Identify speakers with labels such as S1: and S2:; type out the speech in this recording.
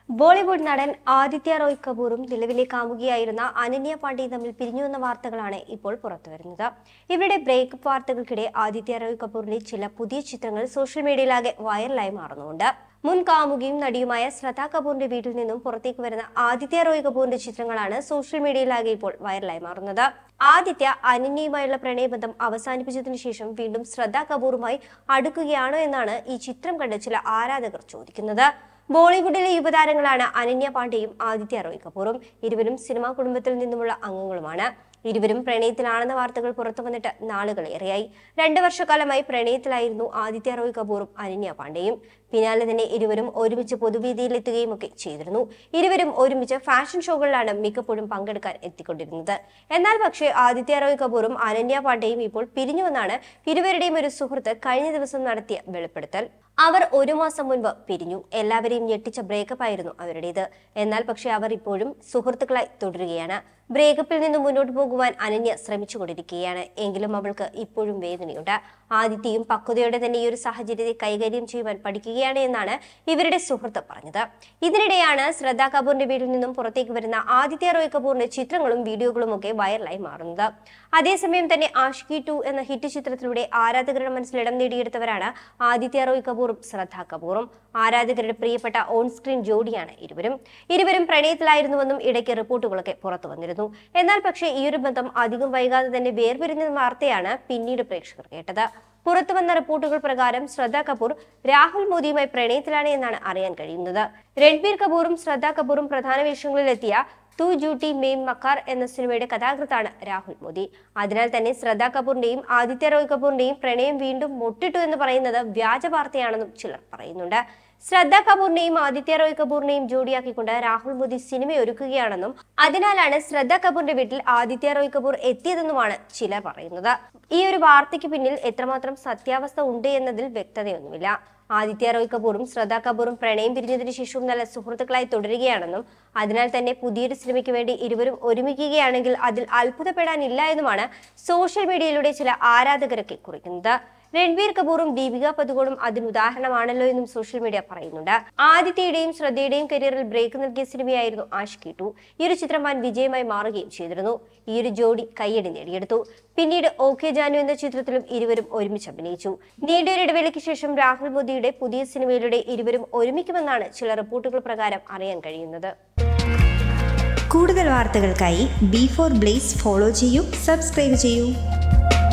S1: ബോളിവുഡ് നടൻ ആദിത്യ റോയ് കപൂറും നിലവിലെ കാമുകിയായിരുന്ന അനന്യ പാണ്ഡെയും തമ്മിൽ പിരിഞ്ഞുവെന്ന വാർത്തകളാണ് ഇപ്പോൾ പുറത്തുവരുന്നത് ഇവരുടെ ബ്രേക്കപ്പ് വാർത്തകൾക്കിടെ ആദിത്യ റോയ് കപൂറിന്റെ ചില പുതിയ ചിത്രങ്ങൾ സോഷ്യൽ മീഡിയയിലാകെ വൈറലായി മാറുന്നുണ്ട് മുൻ കാമുകിയും നടിയുമായ ശ്രദ്ധ കപൂറിന്റെ വീട്ടിൽ നിന്നും പുറത്തേക്ക് വരുന്ന ആദിത്യ റോയ് കപൂറിന്റെ ചിത്രങ്ങളാണ് സോഷ്യൽ മീഡിയയിലാകെ ഇപ്പോൾ വൈറലായി മാറുന്നത് ആദിത്യ അനന്യയുമായുള്ള പ്രണയബന്ധം അവസാനിപ്പിച്ചതിനു ശേഷം വീണ്ടും ശ്രദ്ധ കപൂറുമായി അടുക്കുകയാണോ എന്നാണ് ഈ ചിത്രം കണ്ട ചില ആരാധകർ ചോദിക്കുന്നത് ബോളിവുഡിലെ യുവതാരങ്ങളാണ് അനന്യ പാണ്ഡെയും ആദിത്യ റോയ് കപൂറും ഇരുവരും സിനിമാ കുടുംബത്തിൽ നിന്നുമുള്ള അംഗങ്ങളുമാണ് ഇരുവരും പ്രണയത്തിലാണെന്ന വാർത്തകൾ പുറത്തു വന്നിട്ട് നാളുകളേറെയായി രണ്ടു വർഷക്കാലമായി പ്രണയത്തിലായിരുന്നു ആദിത്യ റോയ് കപൂറും അനന്യ പാണ്ഡെയും പിന്നാലെ തന്നെ ഇരുവരും ഒരുമിച്ച് പൊതുവേദിയിലെത്തുകയും ഒക്കെ ചെയ്തിരുന്നു ഇരുവരും ഒരുമിച്ച് ഫാഷൻ ഷോകളിലാണ് മിക്കപ്പോഴും പങ്കെടുക്കാൻ എത്തിക്കൊണ്ടിരുന്നത് എന്നാൽ പക്ഷേ ആദിത്യ റോയ് കപൂറും അനന്യ പാണ്ഡെയും ഇപ്പോൾ പിരിഞ്ഞുവെന്നാണ് ഇരുവരുടെയും ഒരു സുഹൃത്ത് കഴിഞ്ഞ ദിവസം നടത്തിയ വെളിപ്പെടുത്തൽ അവർ ഒരു മാസം മുൻപ് പിരിഞ്ഞു എല്ലാവരെയും ഞെട്ടിച്ച ബ്രേക്കപ്പ് ആയിരുന്നു അവരുടേത് എന്നാൽ പക്ഷേ അവർ ഇപ്പോഴും സുഹൃത്തുക്കളായി തുടരുകയാണ് ബ്രേക്കപ്പിൽ നിന്ന് മുന്നോട്ട് പോകുവാൻ അനന്യ ശ്രമിച്ചുകൊണ്ടിരിക്കുകയാണ് എങ്കിലും അവൾക്ക് ഇപ്പോഴും വേദനയുണ്ട് ആദിത്യയും പക്വതയോടെ തന്നെ ഈ ഒരു സാഹചര്യത്തെ കൈകാര്യം ചെയ്യുവാൻ പഠിക്കുകയാണ് എന്നാണ് ഇവരുടെ സുഹൃത്ത് പറഞ്ഞത് ഇതിനിടെയാണ് ശ്രദ്ധ കപൂറിന്റെ വീട്ടിൽ നിന്നും പുറത്തേക്ക് വരുന്ന ആദിത്യ റോയ് കപൂറിന്റെ ചിത്രങ്ങളും വീഡിയോകളും ഒക്കെ വൈറലായി മാറുന്നത് അതേസമയം തന്നെ ആഷിക്കി ടു എന്ന ഹിറ്റ് ചിത്രത്തിലൂടെ ആരാധകരുടെ മനസ്സിൽ ഇടം നേടിയെടുത്തവരാണ് ആദിത്യ റോയ് കപൂറും ശ്രദ്ധ കപൂറും ആരാധകരുടെ പ്രിയപ്പെട്ട ഓൺ സ്ക്രീൻ ജോഡിയാണ് ഇരുവരും ഇരുവരും പ്രണയത്തിലായിരുന്നുവെന്നും ഇടയ്ക്ക് റിപ്പോർട്ടുകളൊക്കെ പുറത്തു വന്നിരുന്നു എന്നാൽ പക്ഷേ ഈ ഒരു ബന്ധം അധികം വൈകാതെ തന്നെ വേർപിരിഞ്ഞ വാർത്തയാണ് പിന്നീട് പ്രേക്ഷകർ കേട്ടത് പുറത്തു വന്ന റിപ്പോർട്ടുകൾ പ്രകാരം ശ്രദ്ധ കപൂർ രാഹുൽ മോദിയുമായി പ്രണയത്തിലാണ് എന്നാണ് അറിയാൻ കഴിയുന്നത് രൺബീർ കപൂറും ശ്രദ്ധ കപൂറും പ്രധാന വേഷങ്ങളിലെത്തിയ തു ജൂട്ടി മെയിം മക്കാർ എന്ന സിനിമയുടെ കഥാകൃത്താണ് രാഹുൽ മോദി അതിനാൽ തന്നെ ശ്രദ്ധ കപൂറിന്റെയും ആദിത്യ റോയ് കപൂറിന്റെയും പ്രണയം വീണ്ടും മുട്ടിട്ടു എന്ന് പറയുന്നത് വ്യാജ വാർത്തയാണെന്നും ചിലർ പറയുന്നുണ്ട് ശ്രദ്ധ കപൂറിനെയും ആദിത്യ റോയ് കപൂറിനെയും ജോഡിയാക്കിക്കൊണ്ട് രാഹുൽ മോദി സിനിമ ഒരുക്കുകയാണെന്നും അതിനാലാണ് ശ്രദ്ധ കപൂറിന്റെ വീട്ടിൽ ആദിത്യ റോയ് കപൂർ എത്തിയതെന്നുമാണ് ചിലർ പറയുന്നത് ഈ ഒരു വാർത്തയ്ക്ക് പിന്നിൽ എത്രമാത്രം സത്യാവസ്ഥ ഉണ്ട് എന്നതിൽ വ്യക്തതയൊന്നുമില്ല ആദിത്യ റോയ് കപൂറും ശ്രദ്ധ കപൂറും പ്രണയം പിരിഞ്ഞതിനു ശേഷവും നല്ല സുഹൃത്തുക്കളായി തുടരുകയാണെന്നും അതിനാൽ തന്നെ പുതിയൊരു സിനിമയ്ക്ക് വേണ്ടി ഇരുവരും ഒരുമിക്കുകയാണെങ്കിൽ അതിൽ അത്ഭുതപ്പെടാനില്ല എന്നുമാണ് സോഷ്യൽ മീഡിയയിലൂടെ ചില ആരാധകരൊക്കെ കുറിക്കുന്നത് രൺബീർ കപൂറും ദീപിക പതുകോണും അതിന് ഉദാഹരണമാണല്ലോ എന്നും സോഷ്യൽ മീഡിയ പറയുന്നുണ്ട് ആദിത്യയുടെയും ശ്രദ്ധയുടെയും കരിയറിൽ ബ്രേക്ക് നൽകിയ സിനിമയായിരുന്നു ആഷിക്കി ടു ഈ ഒരു ചിത്രം വൻ വിജയമായി മാറുകയും ചെയ്തിരുന്നു ഈ ഒരു ജോഡി കയ്യടി നേടിയെടുത്തു പിന്നീട് ഓക്കെ ജാനു എന്ന ചിത്രത്തിലും ഇരുവരും ഒരുമിച്ച് അഭിനയിച്ചു നീണ്ടൊരു ഇടവേളയ്ക്ക് ശേഷം രാഹുൽ മോദിയുടെ പുതിയ സിനിമയിലൂടെ ഇരുവരും ഒരുമിക്കുമെന്നാണ് ചില റിപ്പോർട്ടുകൾ പ്രകാരം അറിയാൻ കഴിയുന്നത്
S2: കൂടുതൽ വാർത്തകൾക്കായി ബി ഫോർ ബ്ലേസ് ഫോളോ ചെയ്യൂ സബ്സ്ക്രൈബ് ചെയ്യൂ